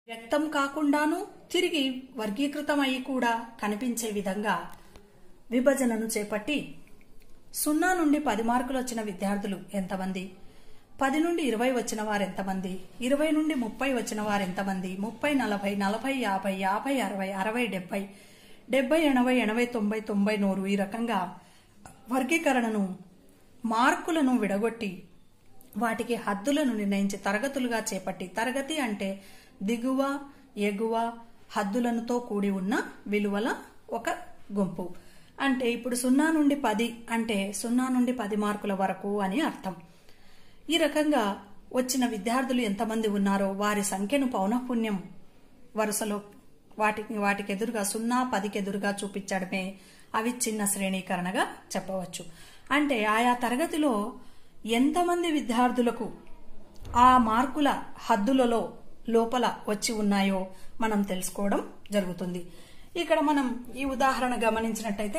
వ్యక్తం కాకుండాను తిరిగి వర్గీకృతమై కూడా కనిపించే విధంగా విభజనను చేపట్టి సున్నా నుండి పది మార్కులు వచ్చిన విద్యార్థులు ఎంతమంది పది నుండి ఇరవై వచ్చిన వారు ఎంతమంది ఇరవై నుండి ముప్పై వచ్చిన వారు ఎంతమంది ముప్పై నలభై నలభై యాభై యాభై అరవై అరవై డెబ్బై డెబ్బై ఎనభై ఎనభై తొంభై తొంభై నూరు ఈ రకంగా వర్గీకరణను మార్కులను విడగొట్టి వాటికి హద్దులను నిర్ణయించి తరగతులుగా చేపట్టి తరగతి అంటే దిగువ ఎగువ హద్దులనుతో కూడి ఉన్న విలువల ఒక గుంపు అంటే ఇప్పుడు సున్నా నుండి పది అంటే సున్నా నుండి పది మార్కుల వరకు అని అర్థం ఈ రకంగా వచ్చిన విద్యార్థులు ఎంతమంది ఉన్నారో వారి సంఖ్యను పౌనఃపుణ్యం వరుసలో వాటికి వాటికి ఎదురుగా సున్నా పదికి ఎదురుగా చూపించడమే అవిచ్ఛిన్న శ్రేణీకరణగా చెప్పవచ్చు అంటే ఆయా తరగతిలో ఎంతమంది విద్యార్థులకు ఆ మార్కుల హద్దులలో లోపల వచ్చి ఉన్నాయో మనం తెలుసుకోవడం జరుగుతుంది ఇక్కడ మనం ఈ ఉదాహరణ గమనించినట్టయితే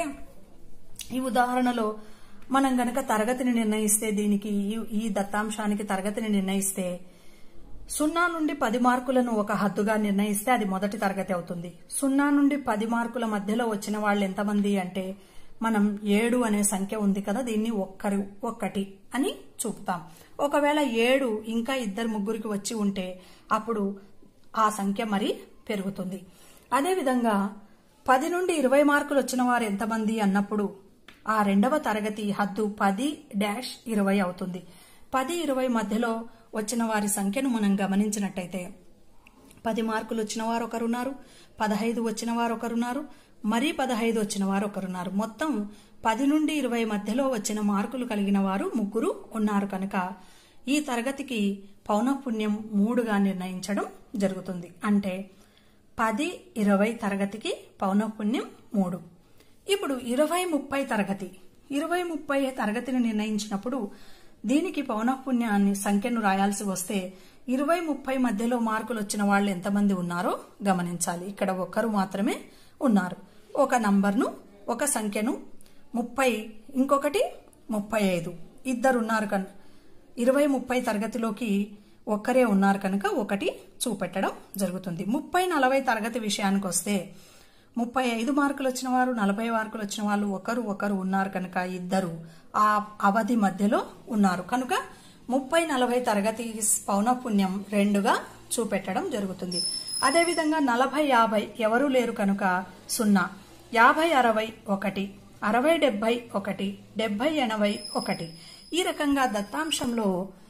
ఈ ఉదాహరణలో మనం గనక తరగతిని నిర్ణయిస్తే దీనికి ఈ- ఈ దత్తాంశానికి తరగతిని నిర్ణయిస్తే సున్నా నుండి పది మార్కులను ఒక హద్దుగా నిర్ణయిస్తే అది మొదటి తరగతి అవుతుంది సున్నా నుండి పది మార్కుల మధ్యలో వచ్చిన వాళ్ళు ఎంతమంది అంటే మనం ఏడు అనే సంఖ్య ఉంది కదా దీన్ని ఒక్కరు ఒక్కటి అని చూపుతాం ఒకవేళ ఏడు ఇంకా ఇద్దరు ముగ్గురికి వచ్చి ఉంటే అప్పుడు ఆ సంఖ్య మరి పెరుగుతుంది అదేవిధంగా పది నుండి ఇరవై మార్కులు వచ్చిన వారు ఎంతమంది అన్నప్పుడు ఆ రెండవ తరగతి హద్దు పది డాష్ ఇరవై అవుతుంది పది ఇరవై మధ్యలో వచ్చిన వారి సంఖ్యను మనం గమనించినట్టయితే పది మార్కులు వచ్చిన వారు ఒకరున్నారు పదహైదు వచ్చిన వారు ఒకరున్నారు మరీ పదహైదు వచ్చిన వారు ఒకరున్నారు మొత్తం పది నుండి ఇరవై మధ్యలో వచ్చిన మార్కులు కలిగిన వారు ముగ్గురు ఉన్నారు కనుక ఈ తరగతికి పౌనఃపుణ్యం మూడుగా నిర్ణయించడం జరుగుతుంది అంటే పది ఇరవై తరగతికి పౌనఃపుణ్యం మూడు ఇప్పుడు ఇరవై ముప్పై తరగతి ఇరవై ముప్పై తరగతిని నిర్ణయించినప్పుడు దీనికి పౌనఃపుణ్యాన్ని సంఖ్యను రాయాల్సి వస్తే ఇరవై ముప్పై మధ్యలో మార్కులు వచ్చిన వాళ్ళు ఎంతమంది ఉన్నారో గమనించాలి ఇక్కడ ఒక్కరు మాత్రమే ఉన్నారు ఒక నంబర్ను ఒక సంఖ్యను ముప్పై ఇంకొకటి ముప్పై ఐదు ఇద్దరు ఉన్నారు కనుక ఇరవై ముప్పై తరగతిలోకి ఒక్కరే ఉన్నారు కనుక ఒకటి చూపెట్టడం జరుగుతుంది ముప్పై నలభై తరగతి విషయానికి వస్తే ముప్పై ఐదు మార్కులు వచ్చిన వారు నలభై మార్కులు వచ్చిన వాళ్ళు ఒకరు ఒకరు ఉన్నారు కనుక ఇద్దరు ఆ అవధి మధ్యలో ఉన్నారు కనుక ముప్పై నలభై తరగతి పౌనఃపుణ్యం రెండుగా చూపెట్టడం జరుగుతుంది అదేవిధంగా నలభై యాభై ఎవరూ లేరు కనుక సున్నా యాభై అరవై ఒకటి అరవై డెబ్బై ఒకటి డెబ్బై ఎనభై ఒకటి ఈ రకంగా దత్తాంశంలో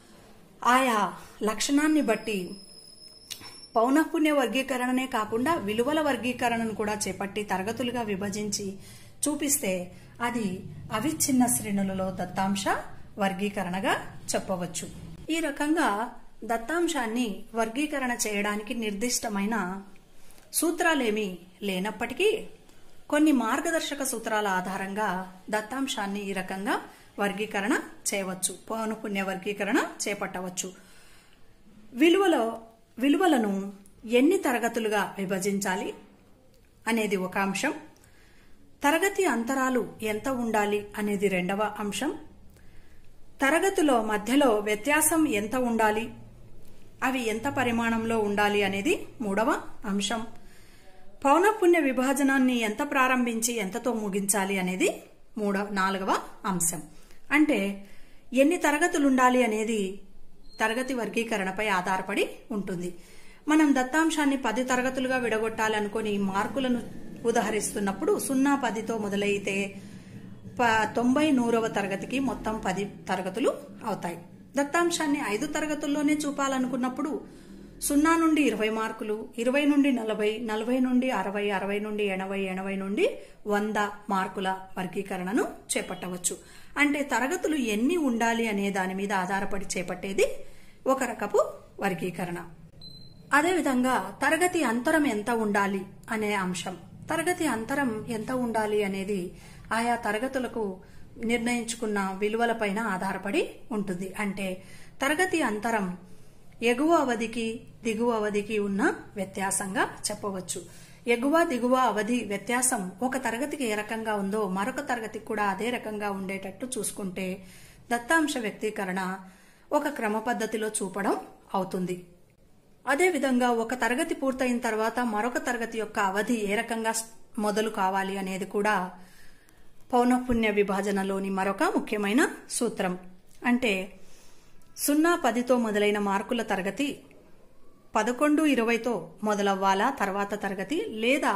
ఆయా లక్షణాన్ని బట్టి పౌనఃపుణ్య వర్గీకరణనే కాకుండా విలువల వర్గీకరణను కూడా చేపట్టి తరగతులుగా విభజించి చూపిస్తే అది అవిచ్ఛిన్న శ్రేణులలో దత్తాంశ వర్గీకరణగా చెప్పవచ్చు ఈ రకంగా దత్తాంశాన్ని వర్గీకరణ చేయడానికి నిర్దిష్టమైన సూత్రాలేమీ లేనప్పటికీ కొన్ని మార్గదర్శక సూత్రాల ఆధారంగా దత్తాంశాన్ని ఈ రకంగా వర్గీకరణ చేయవచ్చు పౌనఃపుణ్య వర్గీకరణ చేపట్టవచ్చు విలువలో విలువలను ఎన్ని తరగతులుగా విభజించాలి అనేది ఒక అంశం తరగతి అంతరాలు ఎంత ఉండాలి అనేది రెండవ అంశం తరగతిలో మధ్యలో వ్యత్యాసం ఎంత ఉండాలి అవి ఎంత పరిమాణంలో ఉండాలి అనేది మూడవ అంశం పౌనఃపుణ్య విభాజనాన్ని ఎంత ప్రారంభించి ఎంతతో ముగించాలి అనేది మూడవ నాలుగవ అంశం అంటే ఎన్ని తరగతులు ఉండాలి అనేది తరగతి వర్గీకరణపై ఆధారపడి ఉంటుంది మనం దత్తాంశాన్ని పది తరగతులుగా విడగొట్టాలనుకొని మార్కులను ఉదహరిస్తున్నప్పుడు సున్నా పదితో మొదలైతే ప- తొంభై నూరవ తరగతికి మొత్తం పది తరగతులు అవుతాయి దత్తాంశాన్ని ఐదు తరగతుల్లోనే చూపాలనుకున్నప్పుడు సున్నా నుండి ఇరవై మార్కులు ఇరవై నుండి నలభై నలభై నుండి అరవై అరవై నుండి ఎనభై ఎనభై నుండి వంద మార్కుల వర్గీకరణను చేపట్టవచ్చు అంటే తరగతులు ఎన్ని ఉండాలి అనే దాని మీద ఆధారపడి చేపట్టేది ఒక రకపు వర్గీకరణ అదేవిధంగా తరగతి అంతరం ఎంత ఉండాలి అనే అంశం తరగతి అంతరం ఎంత ఉండాలి అనేది ఆయా తరగతులకు నిర్ణయించుకున్న విలువలపైన ఆధారపడి ఉంటుంది అంటే తరగతి అంతరం ఎగువ అవధికి దిగువ అవధికి ఉన్న వ్యత్యాసంగా చెప్పవచ్చు ఎగువ దిగువ అవధి వ్యత్యాసం ఒక తరగతికి ఏ రకంగా ఉందో మరొక తరగతికి కూడా అదే రకంగా ఉండేటట్టు చూసుకుంటే దత్తాంశ వ్యక్తీకరణ ఒక క్రమ పద్ధతిలో చూపడం అవుతుంది అదేవిధంగా ఒక తరగతి పూర్తయిన తర్వాత మరొక తరగతి యొక్క అవధి ఏ రకంగా మొదలు కావాలి అనేది కూడా పౌనఃపుణ్య విభాజనలోని మరొక ముఖ్యమైన సూత్రం అంటే సున్నా పదితో మొదలైన మార్కుల తరగతి పదకొండు ఇరవైతో మొదలవ్వాలా తర్వాత తరగతి లేదా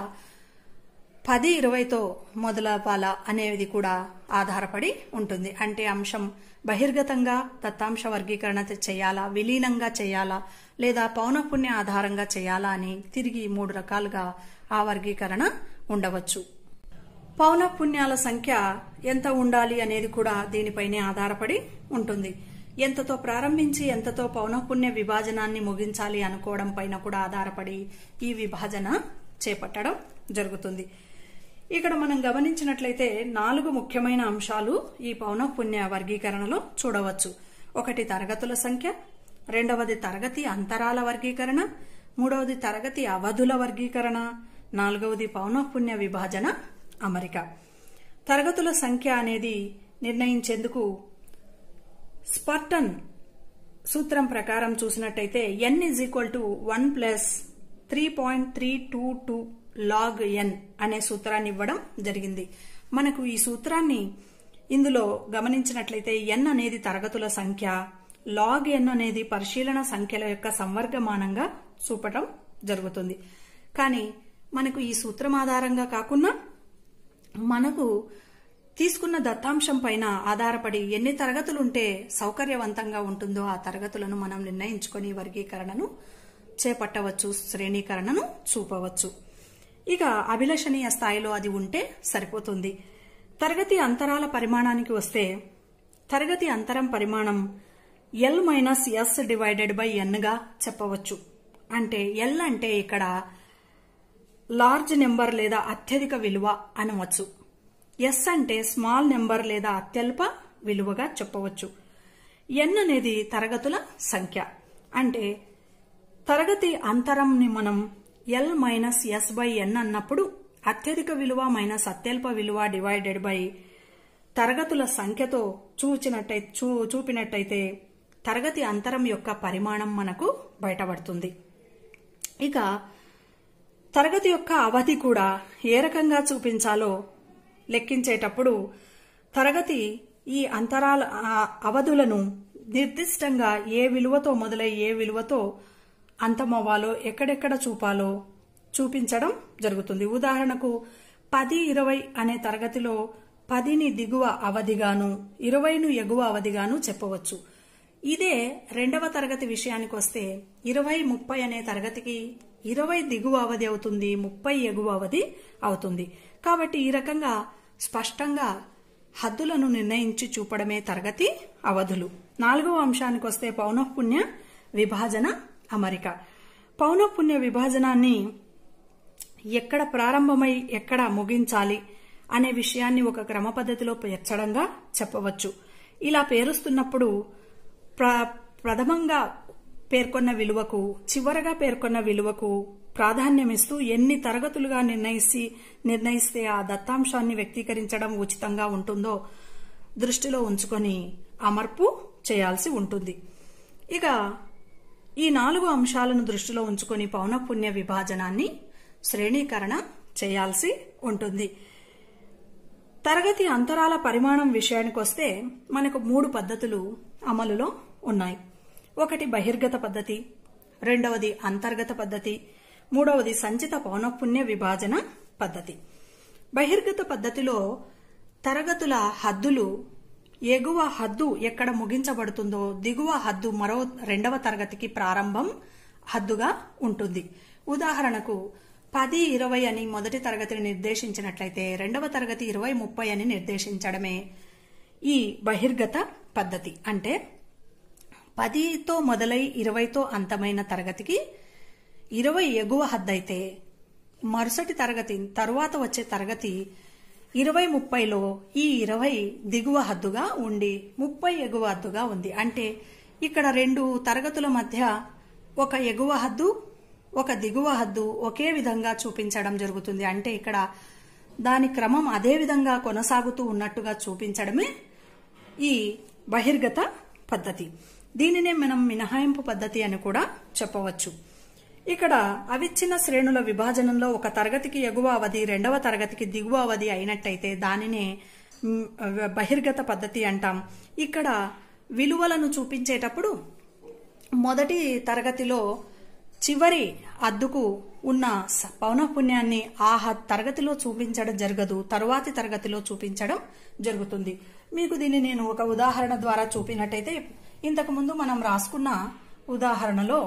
పది ఇరవైతో మొదలవ్వాలా అనేది కూడా ఆధారపడి ఉంటుంది అంటే అంశం బహిర్గతంగా దత్తాంశ వర్గీకరణ చేయాలా విలీనంగా చేయాలా లేదా పౌనఃపుణ్య ఆధారంగా చేయాలా అని తిరిగి మూడు రకాలుగా ఆ వర్గీకరణ ఉండవచ్చు పౌనఃపుణ్యాల సంఖ్య ఎంత ఉండాలి అనేది కూడా దీనిపైనే ఆధారపడి ఉంటుంది ఎంతతో ప్రారంభించి ఎంతతో పౌనఃపుణ్య విభాజనాన్ని ముగించాలి అనుకోవడం పైన కూడా ఆధారపడి ఈ విభాజన చేపట్టడం జరుగుతుంది ఇక్కడ మనం గమనించినట్లయితే నాలుగు ముఖ్యమైన అంశాలు ఈ పౌనఃపుణ్య వర్గీకరణలో చూడవచ్చు ఒకటి తరగతుల సంఖ్య రెండవది తరగతి అంతరాల వర్గీకరణ మూడవది తరగతి అవధుల వర్గీకరణ నాలుగవది పౌనఃపుణ్య విభాజన అమరిక తరగతుల సంఖ్య అనేది నిర్ణయించేందుకు స్పర్టన్ సూత్రం ప్రకారం చూసినట్టయితే N is equal to one plus three point three two two log N అనే సూత్రాన్ని ఇవ్వడం జరిగింది మనకు ఈ సూత్రాన్ని ఇందులో గమనించినట్లయితే ఎన్ అనేది తరగతుల సంఖ్య లాగ్ ఎన్ అనేది పరిశీలన సంఖ్యల యొక్క సంవర్గమానంగా చూపటం జరుగుతుంది కానీ మనకు ఈ సూత్రం ఆధారంగా కాకుండా మనకు తీసుకున్న దత్తాంశం పైన ఆధారపడి ఎన్ని తరగతులు ఉంటే సౌకర్యవంతంగా ఉంటుందో ఆ తరగతులను మనం నిర్ణయించుకొని వర్గీకరణను చేపట్టవచ్చు శ్రేణీకరణను చూపవచ్చు ఇక అభిలషణీయ స్థాయిలో అది ఉంటే సరిపోతుంది తరగతి అంతరాల పరిమాణానికి వస్తే తరగతి అంతరం పరిమాణం L minus S divided by ఎన్గా చెప్పవచ్చు అంటే ఎల్ అంటే ఇక్కడ లార్జ్ నెంబర్ లేదా అత్యధిక విలువ అనవచ్చు ఎస్ అంటే స్మాల్ నెంబర్ లేదా అత్యల్ప విలువగా చెప్పవచ్చు ఎన్ అనేది తరగతుల సంఖ్య అంటే తరగతి అంతరంని మనం L minus S by N అన్నప్పుడు అత్యధిక విలువ మైనస్ అత్యల్ప విలువ డివైడెడ్ బై తరగతుల సంఖ్యతో చూచినట్టయి చూ చూపినట్టయితే తరగతి అంతరం యొక్క పరిమాణం మనకు బయటపడుతుంది ఇక తరగతి యొక్క అవధి కూడా ఏ రకంగా చూపించాలో లెక్కించేటప్పుడు తరగతి ఈ అంతరాల అవధులను నిర్దిష్టంగా ఏ విలువతో మొదలై ఏ విలువతో అంతమవ్వాలో ఎక్కడెక్కడ చూపాలో చూపించడం జరుగుతుంది ఉదాహరణకు పది ఇరవై అనే తరగతిలో పదిని దిగువ అవధిగాను ఇరవైను ఎగువ అవధిగాను చెప్పవచ్చు ఇదే రెండవ తరగతి విషయానికి వస్తే ఇరవై ముప్పై అనే తరగతికి ఇరవై దిగువ అవధి అవుతుంది ముప్పై ఎగువ అవధి అవుతుంది కాబట్టి ఈ రకంగా స్పష్టంగా హద్దులను నిర్ణయించి చూపడమే తరగతి అవధులు నాలుగవ అంశానికి వస్తే పౌనఃపుణ్య విభాజన అమరిక పౌనఃపుణ్య విభాజనాన్ని ఎక్కడ ప్రారంభమై ఎక్కడ ముగించాలి అనే విషయాన్ని ఒక క్రమ పద్ధతిలో పేర్చడంగా చెప్పవచ్చు ఇలా పేరుస్తున్నప్పుడు ప్ర ప్రథమంగా పేర్కొన్న విలువకు చివరగా పేర్కొన్న విలువకు ప్రాధాన్యమిస్తూ ఎన్ని తరగతులుగా నిర్ణయిసి నిర్ణయిస్తే ఆ దత్తాంశాన్ని వ్యక్తీకరించడం ఉచితంగా ఉంటుందో దృష్టిలో ఉంచుకొని అమర్పు చేయాల్సి ఉంటుంది ఇక ఈ నాలుగు అంశాలను దృష్టిలో ఉంచుకొని పౌనఃపుణ్య విభాజనాన్ని శ్రేణీకరణ చేయాల్సి ఉంటుంది తరగతి అంతరాల పరిమాణం విషయానికి వస్తే మనకు మూడు పద్ధతులు అమలులో ఉన్నాయి ఒకటి బహిర్గత పద్ధతి రెండవది అంతర్గత పద్ధతి మూడవది సంచిత పౌనఃపుణ్య విభాజన పద్ధతి బహిర్గత పద్ధతిలో తరగతుల హద్దులు ఎగువ హద్దు ఎక్కడ ముగించబడుతుందో దిగువ హద్దు మరో రెండవ తరగతికి ప్రారంభం హద్దుగా ఉంటుంది ఉదాహరణకు పది ఇరవై అని మొదటి తరగతిని నిర్దేశించినట్లయితే రెండవ తరగతి ఇరవై ముప్పై అని నిర్దేశించడమే ఈ బహిర్గత పద్ధతి అంటే పదితో మొదలై ఇరవైతో అంతమైన తరగతికి ఇరవై ఎగువ హద్దయితే మరుసటి తరగతి తరువాత వచ్చే తరగతి ఇరవై ముప్పైలో ఈ ఇరవై దిగువ హద్దుగా ఉండి ముప్పై ఎగువ హద్దుగా ఉంది అంటే ఇక్కడ రెండు తరగతుల మధ్య ఒక ఎగువ హద్దు ఒక దిగువ హద్దు ఒకే విధంగా చూపించడం జరుగుతుంది అంటే ఇక్కడ దాని క్రమం అదే విధంగా కొనసాగుతూ ఉన్నట్టుగా చూపించడమే ఈ బహిర్గత పద్ధతి దీనినే మనం మినహాయింపు పద్ధతి అని కూడా చెప్పవచ్చు ఇక్కడ అవిచ్ఛిన్న శ్రేణుల విభాజనంలో ఒక తరగతికి ఎగువ అవధి రెండవ తరగతికి దిగువ అవధి అయినట్టయితే దానినే మ్, బహిర్గత పద్ధతి అంటాం ఇక్కడ విలువలను చూపించేటప్పుడు మొదటి తరగతిలో చివరి అద్దుకు ఉన్న స- పౌనఃపుణ్యాన్ని ఆ హ- తరగతిలో చూపించడం జరగదు తరువాతి తరగతిలో చూపించడం జరుగుతుంది మీకు దీన్ని నేను ఒక ఉదాహరణ ద్వారా చూపినట్టయితే ఇంతకు ముందు మనం రాసుకున్న ఉదాహరణలో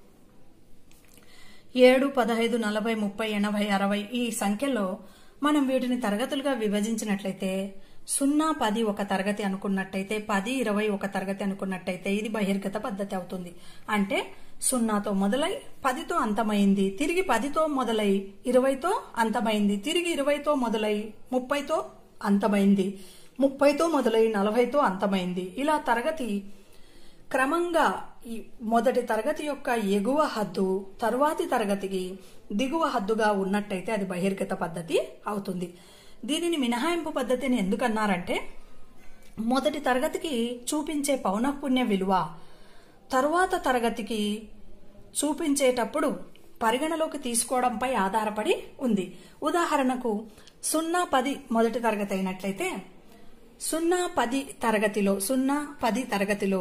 ఏడు పదహైదు నలభై ముప్పై ఎనభై అరవై ఈ సంఖ్యలో మనం వీటిని తరగతులుగా విభజించినట్లయితే సున్నా పది ఒక తరగతి అనుకున్నట్టయితే పది ఇరవై ఒక తరగతి అనుకున్నట్టయితే ఇది బహిర్గత పద్ధతి అవుతుంది అంటే సున్నాతో మొదలై పదితో అంతమైంది తిరిగి పదితో మొదలై ఇరవైతో అంతమైంది తిరిగి ఇరవైతో మొదలై ముప్పైతో అంతమైంది ముప్పైతో మొదలై నలభైతో అంతమైంది ఇలా తరగతి క్రమంగా ఈ మొదటి తరగతి యొక్క ఎగువ హద్దు తరువాతి తరగతికి దిగువ హద్దుగా ఉన్నట్టయితే అది బహిర్గత పద్ధతి అవుతుంది దీనిని మినహాయింపు పద్ధతిని ఎందుకన్నారంటే మొదటి తరగతికి చూపించే పౌనఃపుణ్య విలువ తరువాత తరగతికి చూపించేటప్పుడు పరిగణలోకి తీసుకోవడంపై ఆధారపడి ఉంది ఉదాహరణకు సున్నా పది మొదటి తరగతి అయినట్లయితే సున్నా పది తరగతిలో సున్నా పది తరగతిలో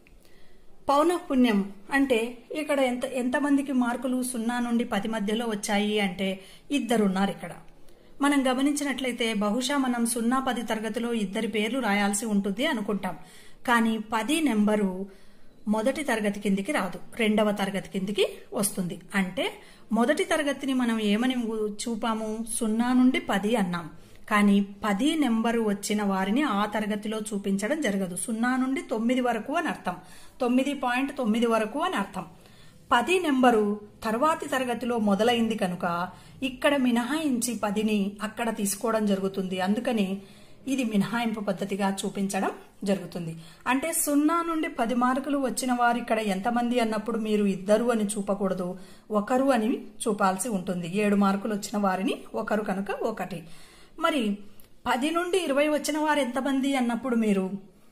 పౌనఃపుణ్యం అంటే ఇక్కడ ఎంత ఎంతమందికి మార్కులు సున్నా నుండి పది మధ్యలో వచ్చాయి అంటే ఇద్దరున్నారు ఇక్కడ మనం గమనించినట్లయితే బహుశా మనం సున్నా పది తరగతిలో ఇద్దరి పేర్లు రాయాల్సి ఉంటుంది అనుకుంటాం కానీ పది నెంబరు మొదటి తరగతి కిందికి రాదు రెండవ తరగతి కిందికి వస్తుంది అంటే మొదటి తరగతిని మనం ఏమని చూపాము సున్నా నుండి పది అన్నాం కానీ పది నెంబరు వచ్చిన వారిని ఆ తరగతిలో చూపించడం జరగదు సున్నా నుండి తొమ్మిది వరకు అని అర్థం తొమ్మిది పాయింట్ తొమ్మిది వరకు అని అర్థం పది నెంబరు తర్వాతి తరగతిలో మొదలైంది కనుక ఇక్కడ మినహాయించి పదిని అక్కడ తీసుకోవడం జరుగుతుంది అందుకని ఇది మినహాయింపు పద్ధతిగా చూపించడం జరుగుతుంది అంటే సున్నా నుండి పది మార్కులు వచ్చిన వారు ఇక్కడ ఎంతమంది అన్నప్పుడు మీరు ఇద్దరు అని చూపకూడదు ఒకరు అని చూపాల్సి ఉంటుంది ఏడు మార్కులు వచ్చిన వారిని ఒకరు కనుక ఒకటి మరి పది నుండి ఇరవై వచ్చిన వారు ఎంతమంది అన్నప్పుడు మీరు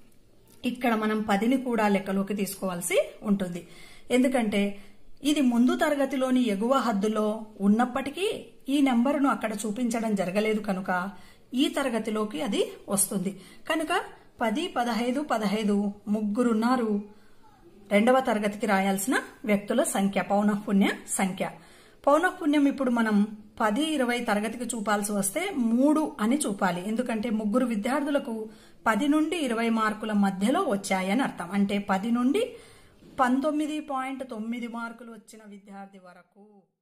ఇక్కడ మనం పదిని కూడా లెక్కలోకి తీసుకోవాల్సి ఉంటుంది ఎందుకంటే ఇది ముందు తరగతిలోని ఎగువ హద్దులో ఉన్నప్పటికీ ఈ నెంబరును అక్కడ చూపించడం జరగలేదు కనుక ఈ తరగతిలోకి అది వస్తుంది కనుక పది పదహైదు పదహైదు ముగ్గురున్నారు రెండవ తరగతికి రాయాల్సిన వ్యక్తుల సంఖ్య పౌనఃపుణ్య సంఖ్య పౌనఃపుణ్యం ఇప్పుడు మనం పది ఇరవై తరగతికి చూపాల్సి వస్తే మూడు అని చూపాలి ఎందుకంటే ముగ్గురు విద్యార్థులకు పది నుండి ఇరవై మార్కుల మధ్యలో వచ్చాయని అర్థం అంటే పది నుండి పంతొమ్మిది పాయింట్ తొమ్మిది మార్కులు వచ్చిన విద్యార్థి వరకు